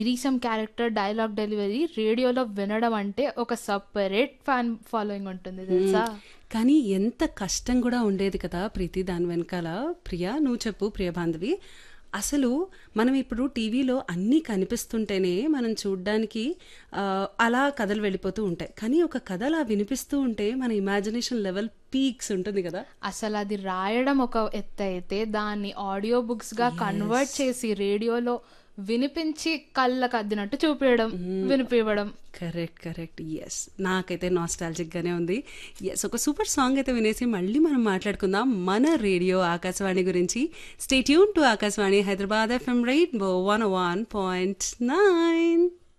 Girisham character dialogue delivery రేడియోలో వినడం అంటే ఒక సపరేట్ ఫ్యాన్ ఫాలోయింగ్ ఉంటుంది తెలుసా కానీ ఎంత కష్టం కూడా ఉండేది కదా ప్రీతి దాని వెనకాల ప్రియా నువ్వు చెప్పు ప్రియ బాంధవి అసలు మనం ఇప్పుడు టీవీలో అన్నీ కనిపిస్తుంటేనే మనం చూడ్డానికి ఆ, అలా కథలు వెళ్ళిపోతూ ఉంటాయి కానీ ఒక కథ అలా వినిపిస్తూ ఉంటే మన ఇమాజినేషన్ లెవెల్ పీక్స్ ఉంటుంది కదా అసలు అది రాయడం ఒక ఎత్తు అయితే దాన్ని ఆడియో బుక్స్ గా కన్వర్ట్ చేసి రేడియోలో వినిపించి కళ్ళకు అద్దినట్టు చూపించడం వినిపివ్వడం కరెక్ట్ కరెక్ట్ ఎస్ నాకైతే నాస్టాలజిక్ గానే ఉంది ఎస్ ఒక సూపర్ సాంగ్ అయితే వినేసి మళ్ళీ మనం మాట్లాడుకుందాం మన రేడియో ఆకాశవాణి గురించి stay tune to Akashvani Hyderabad FM right one one point nine